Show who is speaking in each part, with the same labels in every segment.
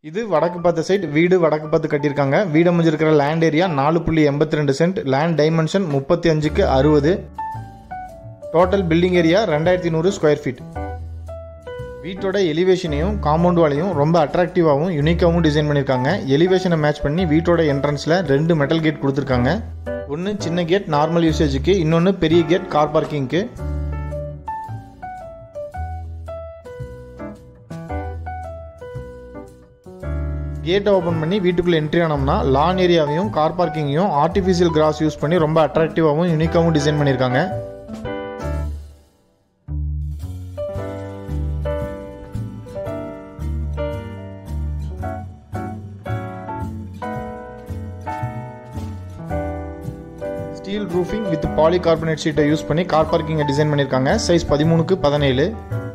Speaker 1: இது வடக்கு பார்த்த சைட் வீடு வடக்கு பார்த்து கட்டியிருக்காங்க வீடு அமைஞ்சிருக்கிற லேண்ட் ஏரியா நாலு புள்ளி எண்பத்தி ரெண்டு சென்ட் லேண்ட் டைமென்ஷன் முப்பத்தி அஞ்சுக்கு அறுபது டோட்டல் பில்டிங் ஏரியா ரெண்டாயிரத்தி நூறு ஸ்கொயர் ஃபீட் வீட்டோட எலிவேஷனையும் காம்பவுண்ட் வாலையும் ரொம்ப அட்ராக்டிவாகவும் யூனிக்காகவும் டிசைன் பண்ணியிருக்காங்க எலிவேஷனை மேட்ச் பண்ணி வீட்டோட என்ட்ரன்ஸில் ரெண்டு மெட்டல் கேட் கொடுத்துருக்காங்க ஒன்று சின்ன கேட் நார்மல் யூசேஜுக்கு இன்னொன்று பெரிய கேட் கார் பார்க்கிங்க்கு கேட்டை ஓப்பன் பண்ணி வீட்டுக்குள்ளே என்ட்ரி ஆனோம்னா லான் ஏரியாவையும் கார் பார்க்கிங்கையும் ஆர்டிஃபிஷியல் கிராஸ் யூஸ் பண்ணி ரொம்ப அட்ராக்டிவாகவும் யூனிக்காகவும் டிசைன் பண்ணியிருக்காங்க steel roofing with polycarbonate ஷீட்டை யூஸ் பண்ணி கார் பார்க்கிங்கை டிசைன் பண்ணியிருக்காங்க சைஸ் பதிமூணுக்கு பதினேழு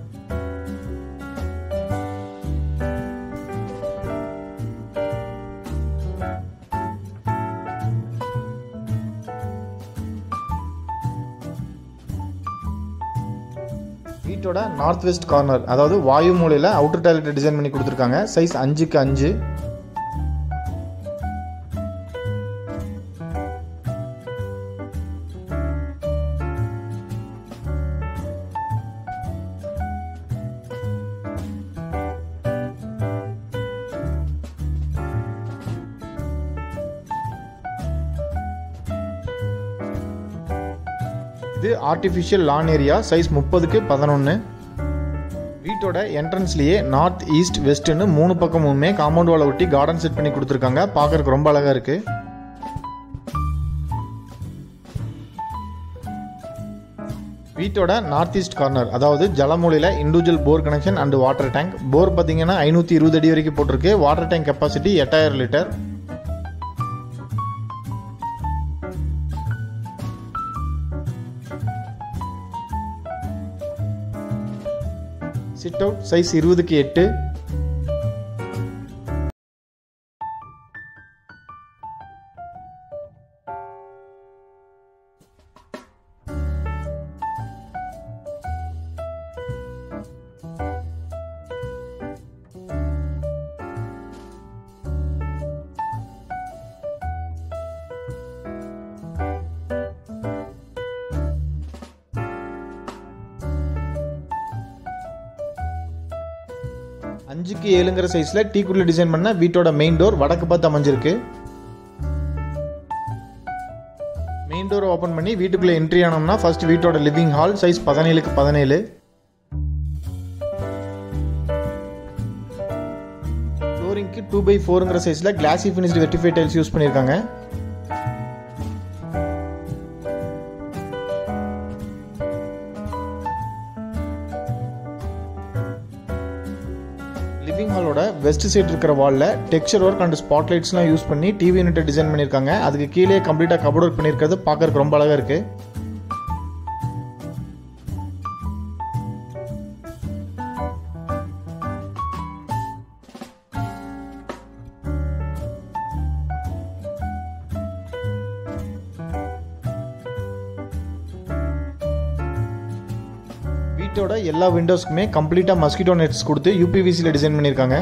Speaker 1: வீட்டோட நார்த் வெஸ்ட் கார்னர் அதாவது வாயு மூலையில் அவுட்டர் டாய்லெட் டிசைன் பண்ணி கொடுத்துருக்காங்க சைஸ் அஞ்சுக்கு அஞ்சு இது ஆர்டிஃபிஷியல் லான் ஏரியா சைஸ் முப்பதுக்கு பதினொன்று வீட்டோட என்ட்ரன்ஸ்லேயே நார்த் ஈஸ்ட் வெஸ்ட்னு மூணு பக்கமுமே காம்பவுண்ட் வாலை ஒட்டி கார்டன் செட் பண்ணி கொடுத்துருக்காங்க பார்க்கறதுக்கு ரொம்ப அழகாக இருக்குது வீட்டோட நார்த் ஈஸ்ட் கார்னர் அதாவது ஜலமூலையில் individual bore connection and water tank bore பார்த்தீங்கன்னா ஐநூற்றி இருபது அடி வரைக்கும் போட்டிருக்கு வாட்டர் டேங்க் கெப்பாசிட்டி எட்டாயிரம் லிட்டர் சிட் அவுட் சைஸ் இருபதுக்கு எட்டு அஞ்சுக்கு ஏழுங்கிற சைஸில் டீக்குள்ள டிசைன் பண்ண வீட்டோட மெயின் டோர் வடக்கு பார்த்து அமைஞ்சிருக்கு மெயின் டோர் ஓப்பன் பண்ணி வீட்டுக்குள்ளே என்ட்ரி ஆனோம்னா ஃபர்ஸ்ட் வீட்டோட லிவிங் ஹால் சைஸ் பதினேழுக்கு பதினேழு ஃப்ளோரிங்க்கு டூ பை ஃபோருங்கிற சைஸில் classy finished vitrified tiles use பண்ணியிருக்காங்க லிவிங் ஹாலோட வெஸ்ட் சைடு இருக்கிற வாலில் டெக்ஸ்சர் ஒர்க் அண்ட் ஸ்பாட் லைட்ஸ்லாம் யூஸ் பண்ணி டிவி யூனிட்டை டிசைன் பண்ணியிருக்காங்க அதுக்கு கீழே கம்ப்ளீட்டாக கபோர்ட் ஒர்க் பண்ணியிருக்கிறது பார்க்கறதுக்கு ரொம்ப அழகாக இருக்குது வீட்டோட எல்லா விண்டோஸ்க்குமே கம்ப்ளீட்டாக மஸ்கிட்டோ நெட்ஸ் கொடுத்து யூபிவிசியில் டிசைன் பண்ணியிருக்காங்க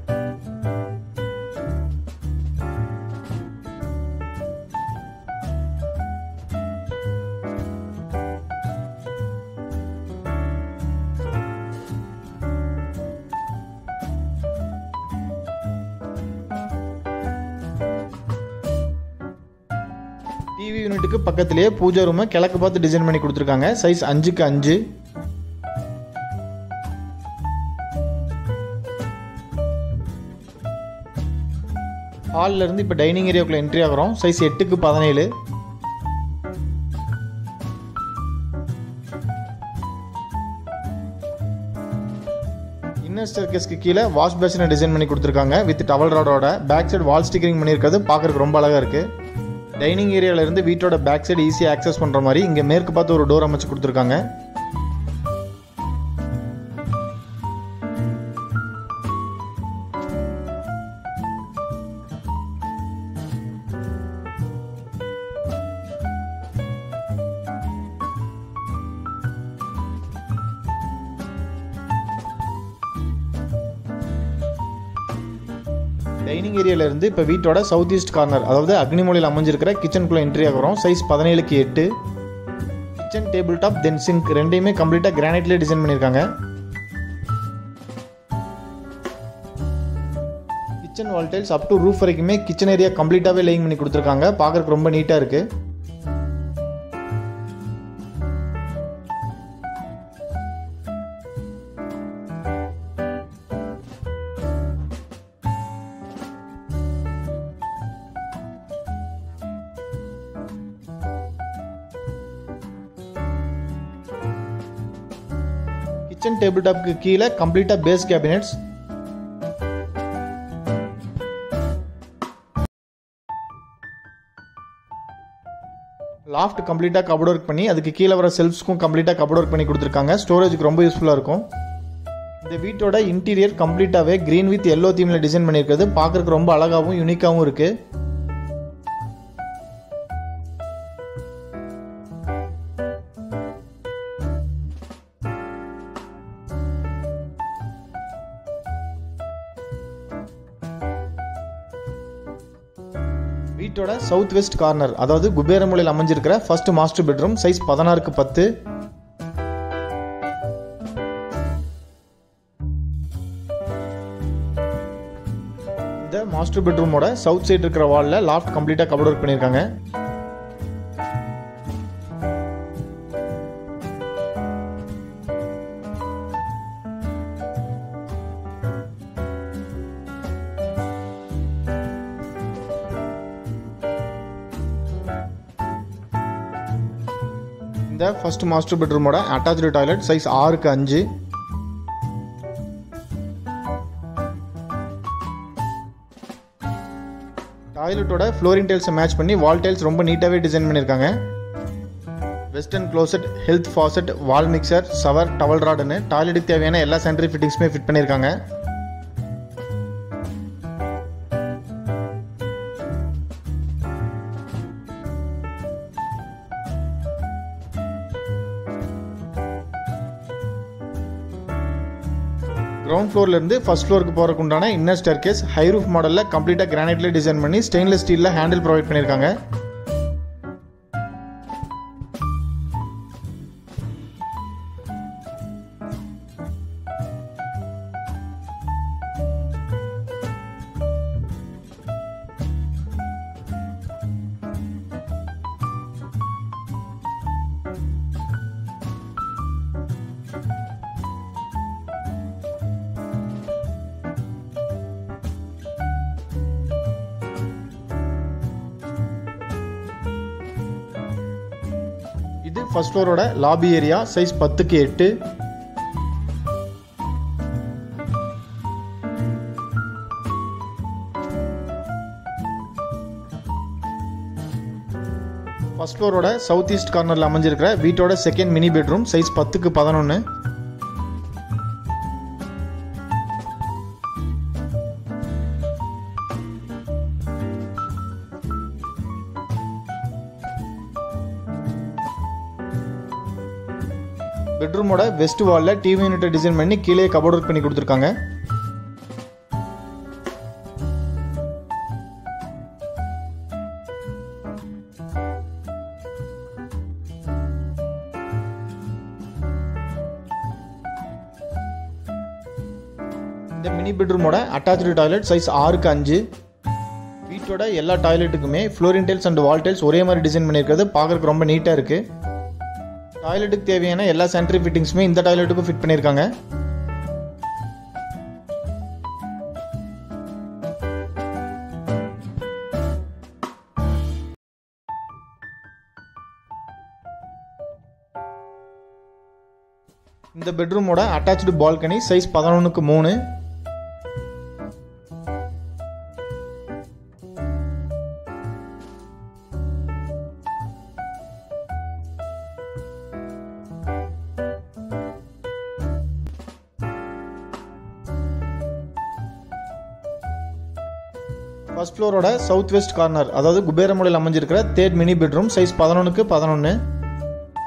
Speaker 1: டிவி யூனிட்டுக்கு பக்கத்திலேயே பூஜா ரூமை கிழக்கு பார்த்து டிசைன் பண்ணி கொடுத்துருக்காங்க சைஸ் அஞ்சுக்கு அஞ்சு ஹாலில் இருந்து இப்போ டைனிங் ஏரியாவுக்குள்ள என்ட்ரி ஆகிறோம் சைஸ் எட்டுக்கு பதினேழு இன்னர் ஸ்டர்கேஸ்க்கு கீழே வாஷ் பேஷனை டிசைன் பண்ணி கொடுத்துருக்காங்க வித் டவல் ராடோட பேக் சைடு வால் ஸ்டிக்கரிங் பண்ணியிருக்கிறது பார்க்கறதுக்கு ரொம்ப அழகாக இருக்குது டைனிங் ஏரியால இருந்து வீட்டோட பேக் சைடு ஈஸியாக ஆக்சஸ் பண்ணுற மாதிரி இங்கே மேற்கு பார்த்து ஒரு டோர் அமைச்சு கொடுத்துருக்காங்க டைனிங் ஏரியால இருந்து இப்போ வீட்டோட சவுத் ஈஸ்ட் கார்னர் அதாவது அக்னிமொழியில் அமைஞ்சிருக்கிற கிச்சனுக்குள்ள என்ட்ரி ஆகிறோம் சைஸ் பதினேழுக்கு எட்டு kitchen table top then sink ரெண்டையுமே கம்ப்ளீட்டாக கிரானைட்லேயே டிசைன் பண்ணியிருக்காங்க kitchen wall tiles up to roof வரைக்குமே கிச்சன் ஏரியா கம்ப்ளீட்டாகவே லேயிங் பண்ணி கொடுத்துருக்காங்க பார்க்கறதுக்கு ரொம்ப நீட்டாக இருக்குது கிச்சன் டேபிள் டாப்க்கு கீழே கம்ப்ளீட்டாக பேஸ் கேபினெட்ஸ் லாஃப்ட் கம்ப்ளீட்டாக கபோர்ட் ஒர்க் பண்ணி அதுக்கு கீழே வர செல்ஃப்ஸ்க்கும் கம்ப்ளீட்டாக கபோர்ட் ஒர்க் பண்ணி கொடுத்துருக்காங்க ஸ்டோரேஜுக்கு ரொம்ப யூஸ்ஃபுல்லாக இருக்கும் இந்த வீட்டோட இன்டீரியர் கம்ப்ளீட்டாகவே க்ரீன் வித் எல்லோ தீமில் டிசைன் பண்ணியிருக்கிறது பார்க்குறதுக்கு ரொம்ப அழகாகவும் யூனிக்காகவும் இருக்குது வீட்டோட சவுத் வெஸ்ட் கார்னர் அதாவது குபேரமூலையில் அமைஞ்சிருக்கிற ஃபர்ஸ்ட் மாஸ்டர் பெட்ரூம் சைஸ் பதினாறுக்கு பத்து இந்த மாஸ்டர் பெட்ரூமோட சவுத் சைடு இருக்கிற வாலில் லாஃப்ட் கம்ப்ளீட்டாக கபோர்ட் ஒர்க் பண்ணியிருக்காங்க இந்த ஃபர்ஸ்ட் மாஸ்டர் பெட்ரூமோட அட்டாச்சு டாய்லெட் சைஸ் ஆறுக்கு அஞ்சு டாய்லெட்டோட ஃப்ளோரிங் டைல்ஸை மேட்ச் பண்ணி வால் டைல்ஸ் ரொம்ப நீட்டாகவே டிசைன் பண்ணியிருக்காங்க western closet health faucet wall mixer shower towel ராடுன்னு டாய்லெட்டுக்கு தேவையான எல்லா சானிடரி ஃபிட்டிங்ஸுமே ஃபிட் பண்ணியிருக்காங்க கிரவுண்ட் ஃப்ளோர்ல இருந்து ஃபர்ஸ்ட் ஃப்ளோருக்கு போறதுக்கு உண்டான inner staircase high roof மாடல்ல கம்ப்ளீட்டா கிரானைட்ல டிசைன் பண்ணி ஸ்டெயின்லெஸ் ஸ்டீல்ல ஹேண்டில் ப்ரொவைட் பண்ணியிருக்காங்க இது ஃபர்ஸ்ட் ஃப்ளோரோட லாபி ஏரியா சைஸ் பத்துக்கு எட்டு ஃபர்ஸ்ட் ஃப்ளோரோட சவுத் ஈஸ்ட் கார்னரில் அமைஞ்சிருக்கிற வீட்டோட செகண்ட் மினி பெட்ரூம் சைஸ் பத்துக்கு பதினொன்று பெட்ரூமோட வெஸ்ட் வாலில் டிவி யூனிட்டை டிசைன் பண்ணி கீழே கபோர்ட் ஒர்க் பண்ணி கொடுத்துருக்காங்க இந்த மினி பெட்ரூமோட அட்டாச்சு டாய்லெட் சைஸ் ஆறுக்கு அஞ்சு வீட்டோட எல்லா டாய்லெட்டுக்குமே flooring tiles and wall tiles ஒரே மாதிரி டிசைன் பண்ணியிருக்கிறது பார்க்கறதுக்கு ரொம்ப நீட்டாக இருக்குது டாய்லெட்டுக்கு தேவையான எல்லா சானிட்டரி ஃபிட்டிங்ஸுமே இந்த டாய்லெட்டுக்கும் ஃபிட் பண்ணியிருக்காங்க இந்த பெட்ரூமோட அட்டாச்சு பால்கனி சைஸ் பதினொன்றுக்கு மூணு ஃபர்ஸ்ட் ஃப்ளோரோட சவுத் வெஸ்ட் கார்னர் அதாவது குபேரமூலையில் அமைஞ்சிருக்கிற தேர்ட் மினி பெட்ரூம் சைஸ் பதினொன்றுக்கு பதினொன்று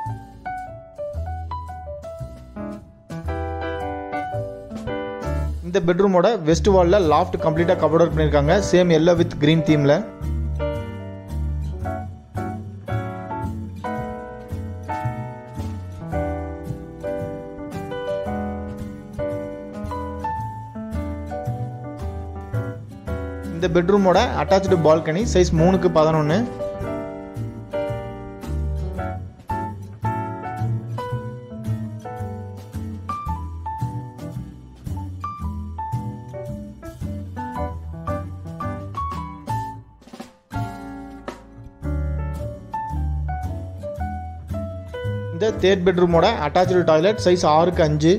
Speaker 1: இந்த இந்த பெட்ரூமோட வெஸ்ட் வாலில் லாஃப்ட் கம்ப்ளீட்டாக கவர் ஒர்க் பண்ணியிருக்காங்க சேம் எல்லோ வித் கிரீன் தீமில் இந்த பெட்ரூமோட அட்டாச்சு பால்கனி சைஸ் மூணுக்கு பதினொன்று இந்த தேர்ட் பெட்ரூமோட அட்டாச்சு டாய்லெட் சைஸ் ஆறுக்கு அஞ்சு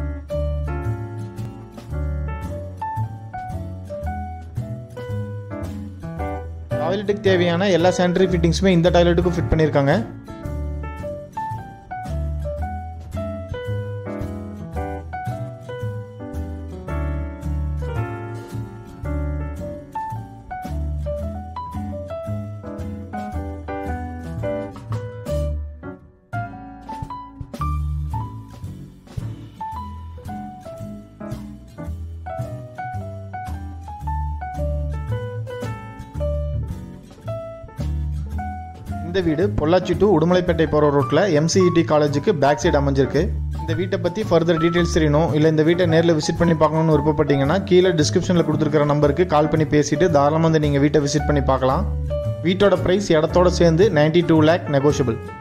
Speaker 1: டாய்லெட்டுக்கு தேவையான எல்லா சானிட்டரி ஃபிட்டிங்ஸுமே இந்த டாய்லெட்டுக்கும் ஃபிட் பண்ணியிருக்காங்க இந்த வீடு பொள்ளாச்சி டு உடுமலைப்பேட்டை போகிற ரோட்டில் எம்சிஇடி காலேஜுக்கு பேக் சைடு அமைஞ்சிருக்கு இந்த வீட்டை பற்றி ஃபர்தர் டீட்டெயில்ஸ் தெரியணும் இல்லை இந்த வீட்டை நேரில் விசிட் பண்ணி பார்க்கணும்னு விருப்பப்பட்டீங்கன்னா கீழே டிஸ்கிரிப்ஷனில் கொடுத்துருக்கிற நம்பருக்கு கால் பண்ணி பேசிட்டு தாராளமாக வந்து நீங்கள் வீட்டை விசிட் பண்ணி பார்க்கலாம் வீட்டோட ப்ரைஸ் இடத்தோட சேர்ந்து நைன்டி டூ லேக் நெகோஷியபிள்